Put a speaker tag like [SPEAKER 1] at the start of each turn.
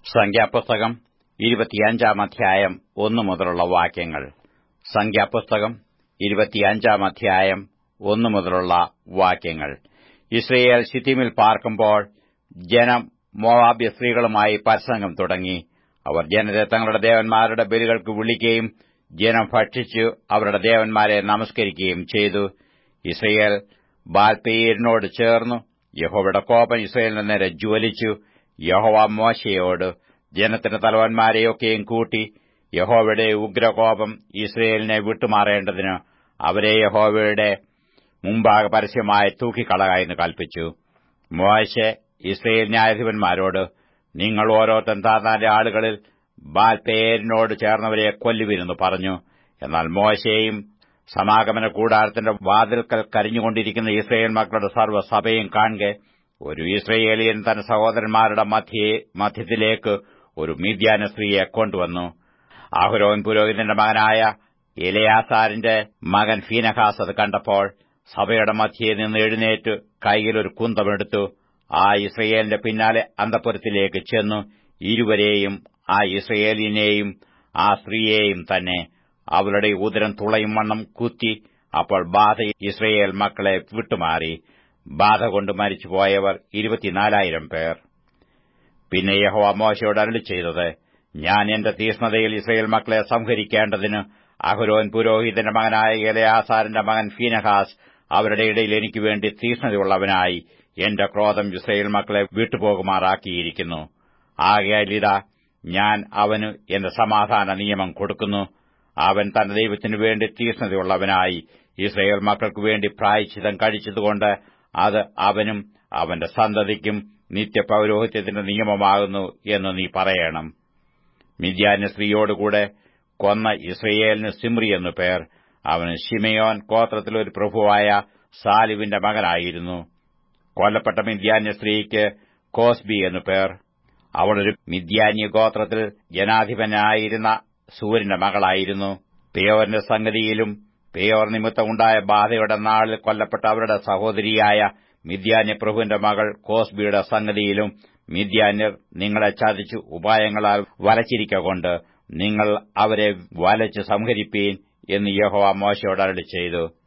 [SPEAKER 1] സംഖ്യാപുസ്തകം ഇരുപത്തിയഞ്ചാം അധ്യായം ഒന്നു മുതലുള്ള വാക്യങ്ങൾ സംഖ്യാപുസ്തകം ഇരുപത്തിയഞ്ചാം അധ്യായം ഒന്നു മുതലുള്ള വാക്യങ്ങൾ ഇസ്രയേൽ ശിത്തിമിൽ പാർക്കുമ്പോൾ ജനം മോവാബ്യ സ്ത്രീകളുമായി പരസംഗം തുടങ്ങി അവർ ജനത്തെ തങ്ങളുടെ ദേവന്മാരുടെ ബലികൾക്ക് വിളിക്കുകയും ജനം ഭക്ഷിച്ചു അവരുടെ ദേവന്മാരെ നമസ്കരിക്കുകയും ചെയ്തു ഇസ്രയേൽ ബാൽപെയീരിനോട് ചേർന്നു യഹോവയുടെ കോപം ഇസ്രയേലിന്റെ നേരെ ജ്വലിച്ചു യഹോവ മോശയോട് ജനത്തിന്റെ തലവന്മാരെയൊക്കെയും കൂട്ടി യഹോവയുടെ ഉഗ്രകോപം ഇസ്രയേലിനെ വിട്ടുമാറേണ്ടതിന് അവരെ യഹോവയുടെ മുമ്പാകെ പരസ്യമായി തൂക്കിക്കളക എന്ന് കൽപ്പിച്ചു മോശെ ഇസ്രയേൽ ന്യായാധിപന്മാരോട് നിങ്ങൾ ഓരോരുത്തൻ താതാന്റെ ആളുകളിൽ ബാൽപേരിനോട് ചേർന്നവരെ കൊല്ലുവിനെന്ന് പറഞ്ഞു എന്നാൽ മോശയും സമാഗമന കൂടാരത്തിന്റെ വാതിൽക്കൽ കരിഞ്ഞുകൊണ്ടിരിക്കുന്ന ഇസ്രയേൽ മക്കളുടെ സർവ്വസഭയും കാണെ ഒരു ഇസ്രയേലിയൻ തന്റെ സഹോദരന്മാരുടെ മധ്യേ മധ്യത്തിലേക്ക് ഒരു മീദ്യാന സ്ത്രീയെ കൊണ്ടുവന്നു ആഹുരോൻ പുരോഹിതന്റെ മകനായ എലയാസാരിന്റെ മകൻ ഫീനഹാസ് അത് കണ്ടപ്പോൾ സഭയുടെ മധ്യേ നിന്ന് എഴുന്നേറ്റ് കൈയിൽ ഒരു കുന്തമെടുത്തു ആ ഇസ്രയേലിന്റെ പിന്നാലെ അന്തപുരത്തിലേക്ക് ചെന്നു ഇരുവരെയും ആ ഇസ്രയേലിനെയും ആ സ്ത്രീയെയും തന്നെ അവരുടെ ഉദരം തുളയും വണ്ണം കുത്തി അപ്പോൾ ബാധ ഇസ്രയേൽ മക്കളെ വിട്ടുമാറി ബാധ കൊണ്ട് മരിച്ചുപോയവർ ഇരുപത്തിനാലായിരം പേർ പിന്നെ യഹോവ മോശയോട് അരളി ചെയ്തത് ഞാൻ എന്റെ തീഷ്ണതയിൽ ഇസ്രയേൽ മക്കളെ സംഹരിക്കേണ്ടതിന് അഹുരോൻ പുരോഹിതന്റെ മകനായ എലയാസാറിന്റെ മകൻ ഫീനഹാസ് അവരുടെ ഇടയിൽ എനിക്ക് വേണ്ടി തീഷ്ണതയുള്ളവനായി എന്റെ ക്രോധം ഇസ്രയേൽ മക്കളെ വിട്ടുപോകുമാറാക്കിയിരിക്കുന്നു ആകയാൽ ഇതാ ഞാൻ അവന് എന്റെ സമാധാന നിയമം കൊടുക്കുന്നു അവൻ തന്റെ ദൈവത്തിനു വേണ്ടി തീഷ്ണതയുള്ളവനായി ഇസ്രയേൽ മക്കൾക്കു വേണ്ടി പ്രായച്ചിതം കഴിച്ചതുകൊണ്ട് അത് അവനും അവന്റെ സന്തതിക്കും നിത്യപൌരോഹിത്യത്തിന്റെ നിയമമാകുന്നു എന്ന് നീ പറയണം മിദ്യാന്യ സ്ത്രീയോടുകൂടെ കൊന്ന ഇസ്രയേലിന് സിമ്രി എന്നു പേർ അവന് ഷിമയോൻ ഗോത്രത്തിലൊരു പ്രഭുവായ സാലിവിന്റെ മകനായിരുന്നു കൊല്ലപ്പെട്ട മിദ്യാന്യ സ്ത്രീക്ക് കോസ്ബി എന്നു പേർ അവളൊരു മിദ്യാന്യ ഗോത്രത്തിൽ ജനാധിപനായിരുന്ന സൂര്യന്റെ മകളായിരുന്നു പേയോറിന്റെ സംഗതിയിലും പേയോർ നിമിത്തമുണ്ടായ ബാധയുടെ നാളിൽ കൊല്ലപ്പെട്ട അവരുടെ സഹോദരിയായ മിദ്യാന്യ പ്രഭുവിന്റെ മകൾ കോസ്ബിയുടെ സംഗതിയിലും മിദ്യാന്യർ നിങ്ങളെ ചതിച്ചു ഉപായങ്ങളാൽ വലച്ചിരിക്കൊണ്ട് നിങ്ങൾ അവരെ വലച്ച് സംഹരിപ്പീൻ എന്ന് യഹോവ മോശയോട് അരളി ചെയ്തു